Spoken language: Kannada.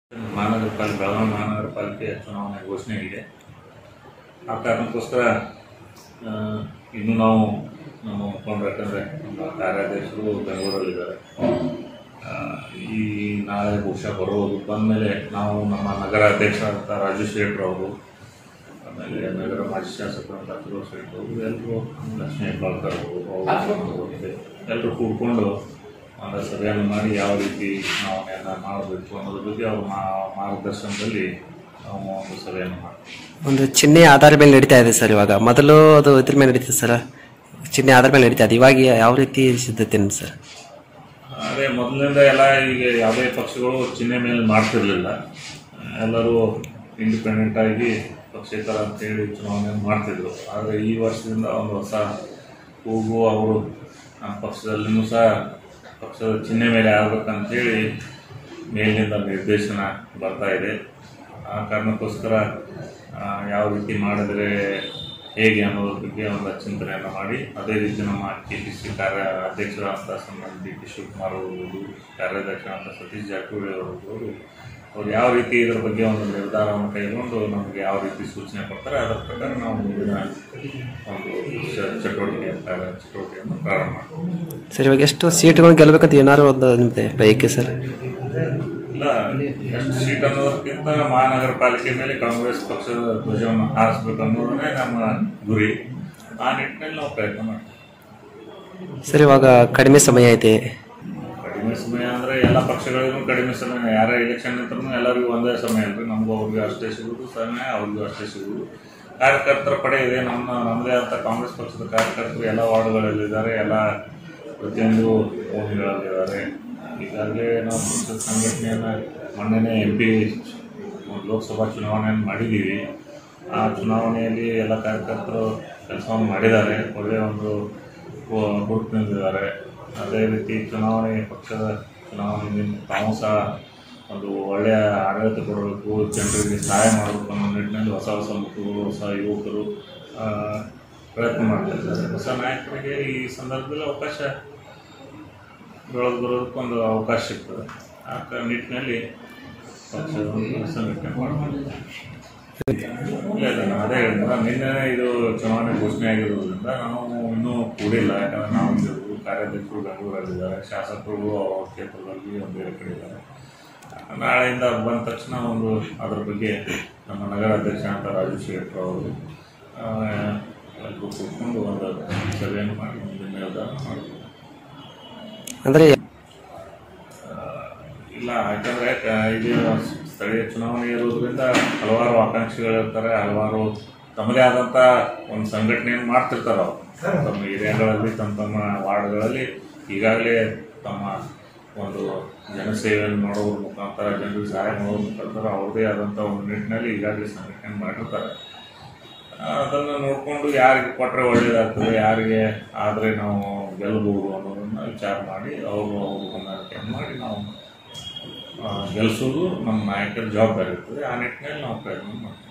ಮಹಾನಗರ ಪಾಲಿಕೆ ಬೆಳಗಾವಿ ಮಹಾನಗರ ಪಾಲಿಕೆ ಚುನಾವಣೆ ಘೋಷಣೆ ಇದೆ ಆ ಕಾರಣಕ್ಕೋಸ್ಕರ ಆ, ಇನ್ನು ನಾವು ನಮ್ಮ ಮುಖಂಡರು ಯಾಕಂದರೆ ನಮ್ಮ ಕಾರ್ಯಾಧ್ಯಕ್ಷರು ಬೆಂಗಳೂರಲ್ಲಿದ್ದಾರೆ ಆ, ಈ ನಾಳೆ ಬಹುಶಃ ಬರೋದು ಬಂದಮೇಲೆ ನಾವು ನಮ್ಮ ನಗರ ಅಧ್ಯಕ್ಷರಾದಂಥ ರಾಜು ಶೇಟ್ರ್ ಅವರು ಆಮೇಲೆ ನಗರ ಮಾಜಿ ಶಾಸಕರಾದಂಥ ಫಿರೋಜ್ ಶೇಟ್ ಅವರು ಎಲ್ಲರೂ ಲಕ್ಷ್ಮೀ ಹೆಬ್ಬಾಳ್ಕರ್ ಅವರು ಎಲ್ಲರೂ ಕೂಡ್ಕೊಂಡು ಒಂದು ಸಭೆಯನ್ನು ಮಾಡಿ ಯಾವ ರೀತಿ ಚುನಾವಣೆಯನ್ನು ಮಾಡಬೇಕು ಅನ್ನೋದ್ರ ಬಗ್ಗೆ ಅವ್ರ ಮಾ- ಮಾರ್ಗದರ್ಶನದಲ್ಲಿ ನಾವು ಒಂದು ಸಭೆಯನ್ನು ಮಾಡ್ತೀವಿ ಒಂದು ಚಿಹ್ನೆ ಆಧಾರ ಮೇಲೆ ನಡೀತಾ ಇದೆ ಸರ್ ಇವಾಗ ಮೊದಲು ಅದು ಇದ್ರ ಮೇಲೆ ನಡೀತಿದೆ ಸರ್ ಚಿಹ್ನೆ ಆಧಾರ ಮೇಲೆ ನಡೀತಾ ಇದೆ ಇವಾಗ ಯಾವ ರೀತಿ ಸಿದ್ಧತೆ ಇದೆ ಸರ್ ಅದೇ ಮೊದಲಿನಿಂದ ಎಲ್ಲ ಈಗ ಯಾವುದೇ ಪಕ್ಷಗಳು ಚಿಹ್ನೆ ಮೇಲೆ ಮಾಡ್ತಿರ್ಲಿಲ್ಲ ಎಲ್ಲರೂ ಇಂಡಿಪೆಂಡೆಂಟ್ ಆಗಿ ಪಕ್ಷೇತರ ಅಂತೇಳಿ ಚುನಾವಣೆಯನ್ನು ಮಾಡ್ತಿದ್ರು ಆದರೆ ಈ ವರ್ಷದಿಂದ ಒಂದು ಹೊಸ ಕೂಗು ಅವರು ನಮ್ಮ ಪಕ್ಷದಲ್ಲಿನೂ ಸಹ ಪಕ್ಷದ ಚಿಹ್ನೆ ಮೇಲೆ ಆಗ್ಬೇಕಂತೇಳಿ ಮೇಲಿನಿಂದ ನಿರ್ದೇಶನ ಬರ್ತಾ ಇದೆ ಆ ಕಾರಣಕ್ಕೋಸ್ಕರ ಆ, ಯಾವ ರೀತಿ ಮಾಡಿದರೆ ಹೇಗೆ ಅನ್ನೋದ್ರ ಬಗ್ಗೆ ಒಂದು ಚಿಂತನೆಯನ್ನು ಮಾಡಿ ಅದೇ ರೀತಿ ನಮ್ಮ ಕೆ ಪಿ ಸಿ ಕಾರ್ಯ ಅಧ್ಯಕ್ಷರಾದಂಥ ಸನ್ಮಾನ ಡಿ ಕೆ ಶಿವಕುಮಾರ್ ಅವರು ಕಾರ್ಯಾಧ್ಯಕ್ಷರಾದಂಥ ಸತೀಶ್ ಜಾರಕಿಹೊಳಿ ಅವರು ಅವ್ರು ಯಾವ ರೀತಿ ಇದರ ಬಗ್ಗೆ ಒಂದು ನಿರ್ಧಾರವನ್ನು ಕೈಗೊಂಡು ನಮಗೆ ಯಾವ ರೀತಿ ಸೂಚನೆ ಕೊಡ್ತಾರೆ ಅದರ ಪ್ರಕಾರ ನಾವು ಮುಂದಿನ ಒಂದು ಚ- ಚಟುವಟಿಕೆ ಕಾರ್ಯ ಚಟುವಟಿಕೆಯನ್ನು ಪ್ರಾರಂಭ ಮಾಡ್ತೀವಿ ಸರ್ ಇವಾಗ ಎಷ್ಟು ಸೀಟ್ಗಳು ಗೆಲ್ಲಬೇಕಂತ ಏನಾದ್ರು ಒಂದು ನಿಮ್ಮದು ಬಯಕೆ ಸರ್ ಇಲ್ಲ ಎಷ್ಟು ಸೀಟ್ ಅನ್ನೋದಕ್ಕಿಂತ ಮಹಾನಗರ ಪಾಲಿಕೆ ಮೇಲೆ ಕಾಂಗ್ರೆಸ್ ಪಕ್ಷದ ಧ್ವಜವನ್ನು ಹಾರಿಸ್ಬೇಕು ಅನ್ನೋದನ್ನೇ ನಮ್ಮ ಗುರಿ ಆ ನಿಟ್ಟಿನಲ್ಲಿ ನಾವು ಪ್ರಯತ್ನ ಮಾಡ್ತೀವಿ ಸರ್ ಇವಾಗ ಕಡಿಮೆ ಸಮಯ ಐತೆ ಕಡಿಮೆ ಸಮಯ ಅಂದ್ರೆ ಎಲ್ಲ ಪಕ್ಷಗಳಿಗೂ ಕಡಿಮೆ ಸಮಯ ಯಾರೇ ಎಲೆಕ್ಷನ್ ನಿಂತರೂ ಎಲ್ಲರಿಗೂ ಒಂದೇ ಸಮಯ ಅಲ್ರಿ ನಮಗೂ ಅವ್ರಿಗೂ ಅಷ್ಟೇ ಸಿಗುದು ಸಮಯ ಅವ್ರಿಗೂ ಅಷ್ಟೇ ಸಿಗುದು ಕಾರ್ಯಕರ್ತರ ಪಡೆ ಇದೆ ನಮ್ಮ ನಮ್ಮದೇ ಅಂತ ಕಾಂಗ್ರೆಸ್ ಪಕ್ಷದ ಕಾರ್ಯಕರ್ತರು ಎಲ್ಲ ವಾರ್ಡ್ಗಳಲ್ಲಿದ್ದಾರೆ ಎಲ್ಲ ಪ್ರತಿಯೊಂದು ಓಣಿಗಳಲ್ಲಿದ್ದಾರೆ ಈಗಾಗಲೇ ನಾವು ಪಕ್ಷದ ಸಂಘಟನೆಯನ್ನು ಮೊನ್ನೆನೇ ಎಂ ಪಿ ಲೋಕಸಭಾ ಚುನಾವಣೆಯನ್ನು ಮಾಡಿದ್ದೀವಿ ಆ ಚುನಾವಣೆಯಲ್ಲಿ ಎಲ್ಲ ಕಾರ್ಯಕರ್ತರು ಕೆಲಸವನ್ನು ಮಾಡಿದ್ದಾರೆ ಒಳ್ಳೆಯ ಒಂದು ಗುರುತಿನಿದ್ದಾರೆ ಅದೇ ರೀತಿ ಚುನಾವಣೆ ಪಕ್ಷದ ಚುನಾವಣೆಯಲ್ಲಿ ತಾವು ಸಹ ಒಂದು ಒಳ್ಳೆಯ ಆಡಳಿತ ಕೊಡಬೇಕು ಜನರಿಗೆ ಸಹಾಯ ಮಾಡಬೇಕು ಅನ್ನೋ ನಿಟ್ಟಿನಲ್ಲಿ ಹೊಸ ಹೊಸ ಮುಖಗಳು ಹೊಸ ಯುವಕರು ಆ, ಪ್ರಯತ್ನ ಮಾಡ್ತಾ ಇದ್ದಾರೆ ಹೊಸ ನಾಯಕರಿಗೆ ಈ ಸಂದರ್ಭದಲ್ಲಿ ಅವಕಾಶ ಬೆಳೆದು ಬರೋದಕ್ಕೆ ಒಂದು ಅವಕಾಶ ಸಿಗ್ತದೆ ಆ ಕ- ನಿಟ್ಟಿನಲ್ಲಿ ಪಕ್ಷವನ್ನು ಸಂಘಟನೆ ಮಾಡ್ತೀವಿ ಇಲ್ಲ ಇಲ್ಲ ನಾನು ಅದೇ ಹೇಳಿದ್ನಲ್ಲ ನಿನ್ನೆ ಇದು ಚುನಾವಣೆ ಘೋಷಣೆ ಆಗಿರೋದ್ರಿಂದ ನಾವು ಇನ್ನೂ ಕೂಡಿಲ್ಲ ಯಾಕಂದ್ರೆ ನಾವು ಒಂದು ಕಾರ್ಯಾಧ್ಯಕ್ಷರು ಬೆಂಗಳೂರಲ್ಲಿದ್ದಾರೆ ಶಾಸಕರು ಅವ್ರ ಕ್ಷೇತ್ರದಲ್ಲಿ ಒಂದು ಬೇರೆ ಕಡೆ ಇದ್ದಾರೆ ನಾಳೆಯಿಂದ ಬಂದ ತಕ್ಷಣ ಒಂದು ಅದ್ರ ಬಗ್ಗೆ ನಮ್ಮ ನಗರ ಅಧ್ಯಕ್ಷ ಅಂತ ರಾಜು ಶೇಟ್ರ್ ಅವರು ಆ, ಎಲ್ಲರೂ ಕೂತ್ಕೊಂಡು ಒಂದು ಸಭೆಯನ್ನು ಮಾಡಿ ಮುಂದಿನ ನಿರ್ಧಾರ ಮಾಡ್ತೀವಿ ಅಂದರೆ ಇಲ್ಲ ಯಾಕಂದ್ರೆ ಕ- ಇದು ಸ್ಥಳೀಯ ಚುನಾವಣೆ ಇರೋದ್ರಿಂದ ಹಲವಾರು ಆಕಾಂಕ್ಷಿಗಳಿರ್ತಾರೆ ಹಲವಾರು ತಮ್ಮದೇ ಆದಂತ ಒಂದು ಸಂಘಟನೆಯನ್ನು ಮಾಡ್ತಿರ್ತಾರೆ ಅವರು ತಮ್ಮ ಏರಿಯಾಗಳಲ್ಲಿ ತಮ್ಮ ತಮ್ಮ ವಾರ್ಡ್ಗಳಲ್ಲಿ ಈಗಾಗಲೇ ತಮ್ಮ ಒಂದು ಜನಸೇವೆಯನ್ನು ಮಾಡೋದ್ರ ಮುಖಾಂತರ ಜನರಿಗೆ ಸಹಾಯ ಮಾಡೋದ್ರ ಮುಖಾಂತರ ಅವ್ರದೇ ಆದಂಥ ಒಂದು ನಿಟ್ಟಿನಲ್ಲಿ ಈಗಾಗಲೇ ಸಂಘಟನೆ ಮಾಡಿರ್ತಾರೆ ಆ, ಅದನ್ನು ನೋಡಿಕೊಂಡು ಯಾರಿಗೆ ಕೊಟ್ಟರೆ ಒಳ್ಳೇದಾಗ್ತದೆ ಯಾರಿಗೆ ಆದರೆ ನಾವು ಗೆಲ್ಲಬಹುದು ಅನ್ನೋದನ್ನು ವಿಚಾರ ಮಾಡಿ ಅವರು ಅವರು ಹೊಂದಾಣಿಕೆಯನ್ನು ಮಾಡಿ ನಾವು ಆ, ಗೆಲ್ಲಿಸೋದು ನಮ್ಮ ನಾಯಕರ ಜವಾಬ್ದಾರಿ ಇರ್ತದೆ ಆ ನಿಟ್ಟಿನಲ್ಲಿ ನಾವು ಪ್ರಯತ್ನ ಮಾಡ್ತೀವಿ